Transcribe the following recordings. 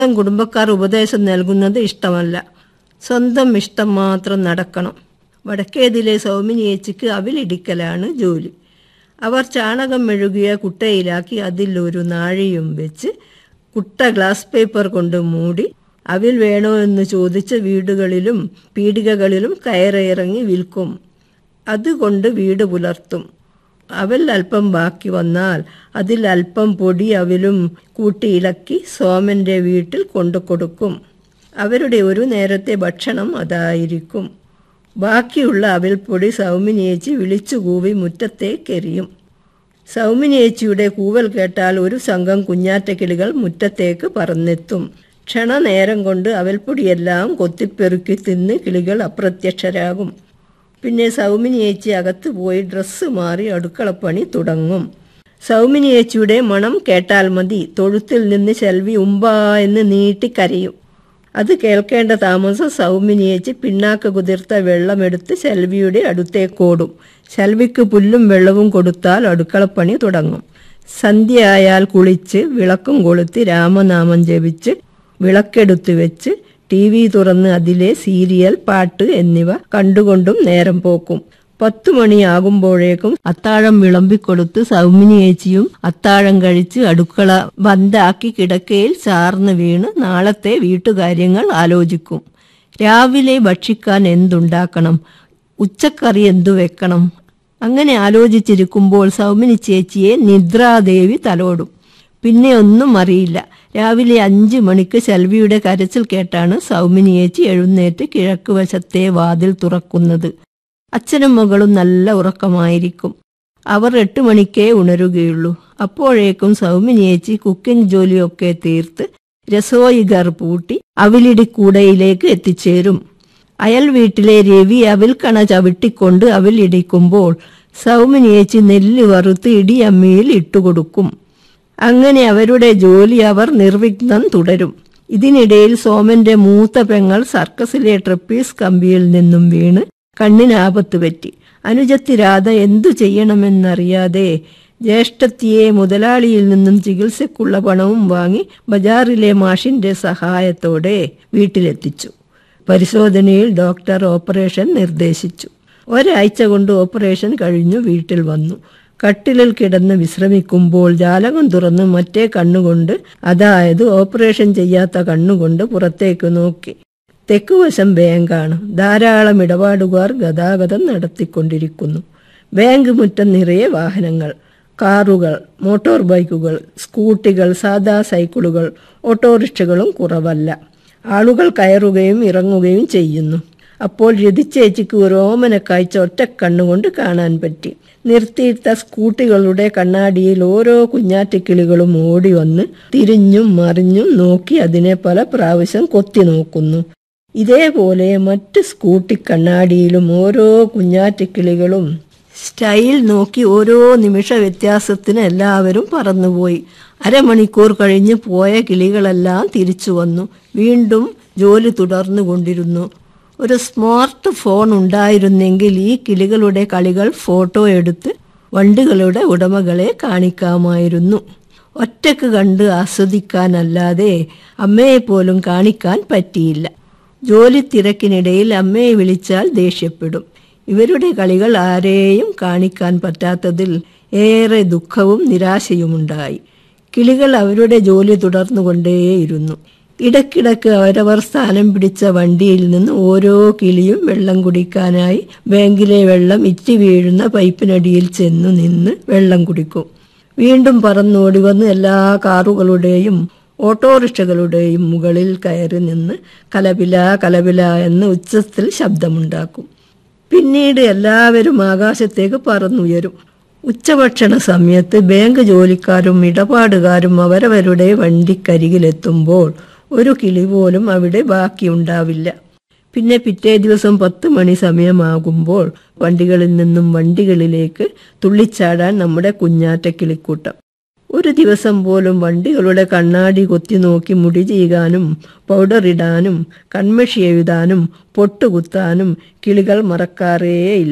സ്വന്തം കുടുംബക്കാർ ഉപദേശം നൽകുന്നത് ഇഷ്ടമല്ല സ്വന്തം ഇഷ്ടം മാത്രം നടക്കണം വടക്കേതിലെ സൗമിനിയേച്ചിക്ക് അവിലിടിക്കലാണ് ജോലി അവർ ചാണകം മെഴുകിയ കുട്ടയിലാക്കി അതിൽ ഒരു നാഴിയും വെച്ച് കുട്ട ഗ്ലാസ് പേപ്പർ കൊണ്ട് മൂടി അവിൽ വേണോ എന്ന് ചോദിച്ച് വീടുകളിലും പീടികകളിലും കയറിയിറങ്ങി വിൽക്കും അതുകൊണ്ട് വീട് പുലർത്തും അവൽ അല്പം ബാക്കി വന്നാൽ അതിൽ അല്പം പൊടി അവിലും കൂട്ടി ഇളക്കി സോമന്റെ വീട്ടിൽ കൊണ്ടു കൊടുക്കും അവരുടെ ഒരു നേരത്തെ ഭക്ഷണം അതായിരിക്കും ബാക്കിയുള്ള അവിൽപ്പൊടി സൗമിനിയേച്ചി വിളിച്ചു കൂവി മുറ്റത്തേക്കെറിയും സൗമിനിയേച്ചിയുടെ കൂവൽ കേട്ടാൽ ഒരു സംഘം കുഞ്ഞാറ്റക്കിളികൾ മുറ്റത്തേക്ക് പറന്നെത്തും ക്ഷണനേരം കൊണ്ട് അവൽപ്പൊടിയെല്ലാം കൊത്തിപ്പെറുക്കി തിന്ന് കിളികൾ അപ്രത്യക്ഷരാകും പിന്നെ സൗമിനിയേച്ചി അകത്ത് പോയി ഡ്രസ്സ് മാറി അടുക്കളപ്പണി തുടങ്ങും സൗമിനിയേച്ചിയുടെ മണം കേട്ടാൽ മതി തൊഴുത്തിൽ നിന്ന് ശെൽവി ഉമ്പാ എന്ന് നീട്ടിക്കരയും അത് കേൾക്കേണ്ട താമസം സൗമിനിയേച്ചി പിന്നാക്ക് കുതിർത്ത വെള്ളമെടുത്ത് ശെൽവിയുടെ അടുത്തേക്കോടും ശെൽവിക്ക് പുല്ലും വെള്ളവും കൊടുത്താൽ അടുക്കളപ്പണി തുടങ്ങും സന്ധ്യയായാൽ കുളിച്ച് വിളക്കും കൊളുത്തി രാമനാമം ജപിച്ച് വിളക്കെടുത്ത് വെച്ച് ടി വി തുറന്ന് അതിലെ സീരിയൽ പാട്ട് എന്നിവ കണ്ടുകൊണ്ടും നേരം പോക്കും പത്തു മണിയാകുമ്പോഴേക്കും അത്താഴം വിളമ്പിക്കൊടുത്ത് സൗമിനിയേച്ചിയും അത്താഴം കഴിച്ച് അടുക്കള ബന്ധാക്കി കിടക്കയിൽ ചാർന്ന് വീണ് നാളത്തെ വീട്ടുകാര്യങ്ങൾ ആലോചിക്കും രാവിലെ ഭക്ഷിക്കാൻ എന്തുണ്ടാക്കണം ഉച്ചക്കറി എന്തു വെക്കണം അങ്ങനെ ആലോചിച്ചിരിക്കുമ്പോൾ സൗമിനി ചേച്ചിയെ നിദ്രാദേവി തലോടും പിന്നെ ഒന്നും അറിയില്ല രാവിലെ അഞ്ചു മണിക്ക് ശെൽവിയുടെ കരച്ചിൽ കേട്ടാണ് സൗമിനിയേച്ചി എഴുന്നേറ്റ് കിഴക്ക് വശത്തെ വാതിൽ തുറക്കുന്നത് അച്ഛനും മകളും നല്ല ഉറക്കമായിരിക്കും അവർ എട്ട് മണിക്കേ ഉണരുകയുള്ളൂ അപ്പോഴേക്കും സൗമിനിയേച്ചി കുക്കിംഗ് ജോലിയൊക്കെ തീർത്ത് രസോയിഗർ പൂട്ടി അവിലിടിക്കൂടയിലേക്ക് എത്തിച്ചേരും അയൽ വീട്ടിലെ രവി അവിൽക്കണ ചവിട്ടിക്കൊണ്ട് അവിലിടിക്കുമ്പോൾ സൗമിനിയേച്ചി നെല്ല് വറുത്ത് ഇടിയമ്മിയിൽ ഇട്ടുകൊടുക്കും അങ്ങനെ അവരുടെ ജോലി അവർ നിർവിഘ്നം തുടരും ഇതിനിടയിൽ സോമന്റെ മൂത്ത പെങ്ങൾ സർക്കസിലെ ട്രപ്പീസ് കമ്പിയിൽ നിന്നും വീണ് കണ്ണിനാപത്ത് പറ്റി അനുജത്തി രാധ എന്തു ചെയ്യണമെന്നറിയാതെ ജ്യേഷ്ഠത്തിയെ മുതലാളിയിൽ നിന്നും ചികിത്സക്കുള്ള പണവും വാങ്ങി ബജാറിലെ മാഷിന്റെ സഹായത്തോടെ വീട്ടിലെത്തിച്ചു പരിശോധനയിൽ ഡോക്ടർ ഓപ്പറേഷൻ നിർദ്ദേശിച്ചു ഒരാഴ്ച കൊണ്ട് ഓപ്പറേഷൻ കഴിഞ്ഞു വീട്ടിൽ വന്നു കട്ടിലിൽ കിടന്ന് വിശ്രമിക്കുമ്പോൾ ജാലകം തുറന്ന് മറ്റേ കണ്ണുകൊണ്ട് അതായത് ഓപ്പറേഷൻ ചെയ്യാത്ത കണ്ണുകൊണ്ട് പുറത്തേക്ക് നോക്കി തെക്കുവശം ബാങ്കാണ് ധാരാളം ഇടപാടുകാർ ഗതാഗതം നടത്തിക്കൊണ്ടിരിക്കുന്നു ബാങ്ക് മുറ്റം നിറയെ വാഹനങ്ങൾ കാറുകൾ മോട്ടോർ ബൈക്കുകൾ സ്കൂട്ടികൾ സാദാ സൈക്കിളുകൾ ഓട്ടോറിക്ഷകളും കുറവല്ല ആളുകൾ കയറുകയും ഇറങ്ങുകയും ചെയ്യുന്നു അപ്പോൾ രതിച്ചേച്ചിക്ക് ഒരു ഓമന കാഴ്ച ഒറ്റക്കണ്ണുകൊണ്ട് കാണാൻ പറ്റി നിർത്തിയിട്ട സ്കൂട്ടികളുടെ കണ്ണാടിയിൽ ഓരോ കുഞ്ഞാറ്റക്കിളികളും ഓടി വന്ന് തിരിഞ്ഞും മറിഞ്ഞും നോക്കി അതിനെ പല പ്രാവശ്യം കൊത്തി നോക്കുന്നു ഇതേപോലെ മറ്റ് സ്കൂട്ടി കണ്ണാടിയിലും ഓരോ കുഞ്ഞാറ്റക്കിളികളും സ്റ്റൈൽ നോക്കി ഓരോ നിമിഷ വ്യത്യാസത്തിന് എല്ലാവരും പറന്നുപോയി അരമണിക്കൂർ കഴിഞ്ഞ് പോയ കിളികളെല്ലാം തിരിച്ചു വന്നു വീണ്ടും ജോലി തുടർന്നുകൊണ്ടിരുന്നു ഒരു സ്മാർട്ട് ഫോൺ ഉണ്ടായിരുന്നെങ്കിൽ ഈ കിളികളുടെ കളികൾ ഫോട്ടോ എടുത്ത് വണ്ടികളുടെ ഉടമകളെ കാണിക്കാമായിരുന്നു ഒറ്റക്ക് കണ്ട് ആസ്വദിക്കാനല്ലാതെ അമ്മയെ പോലും കാണിക്കാൻ പറ്റിയില്ല ജോലി തിരക്കിനിടയിൽ അമ്മയെ വിളിച്ചാൽ ദേഷ്യപ്പെടും ഇവരുടെ കളികൾ ആരെയും കാണിക്കാൻ പറ്റാത്തതിൽ ഏറെ ദുഃഖവും നിരാശയുമുണ്ടായി കിളികൾ അവരുടെ ജോലി തുടർന്നുകൊണ്ടേയിരുന്നു ഇടയ്ക്കിടയ്ക്ക് അവരവർ സ്ഥാനം പിടിച്ച വണ്ടിയിൽ നിന്ന് ഓരോ കിളിയും വെള്ളം കുടിക്കാനായി ബാങ്കിലെ വെള്ളം ഇറ്റി വീഴുന്ന പൈപ്പിനടിയിൽ ചെന്നു നിന്ന് വെള്ളം കുടിക്കും വീണ്ടും പറന്നോടി വന്ന് എല്ലാ കാറുകളുടെയും ഓട്ടോറിക്ഷകളുടെയും മുകളിൽ കയറി നിന്ന് കലപില കലപില എന്ന് ഉച്ചത്തിൽ ശബ്ദമുണ്ടാക്കും പിന്നീട് എല്ലാവരും ആകാശത്തേക്ക് പറന്നുയരും ഉച്ചഭക്ഷണ സമയത്ത് ബാങ്ക് ജോലിക്കാരും ഇടപാടുകാരും അവരവരുടെ വണ്ടിക്കരികിലെത്തുമ്പോൾ ഒരു കിളി പോലും അവിടെ ബാക്കിയുണ്ടാവില്ല പിന്നെ പിറ്റേ ദിവസം പത്ത് മണി സമയമാകുമ്പോൾ വണ്ടികളിൽ നിന്നും വണ്ടികളിലേക്ക് തുള്ളിച്ചാടാൻ നമ്മുടെ കുഞ്ഞാറ്റ കിളിക്കൂട്ടം ഒരു ദിവസം പോലും വണ്ടികളുടെ കണ്ണാടി കൊത്തി നോക്കി മുടി ചെയ്യാനും പൗഡർ ഇടാനും കൺമഷി എഴുതാനും പൊട്ടുകുത്താനും കിളികൾ മറക്കാറേയില്ല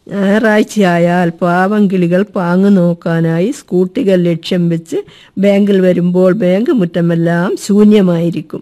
ഞായറാഴ്ചയായാൽ പാവം കിളികൾ പാങ്ങു നോക്കാനായി സ്കൂട്ടികൾ ലക്ഷ്യം വെച്ച് ബാങ്കിൽ വരുമ്പോൾ ബാങ്ക് മുറ്റമെല്ലാം ശൂന്യമായിരിക്കും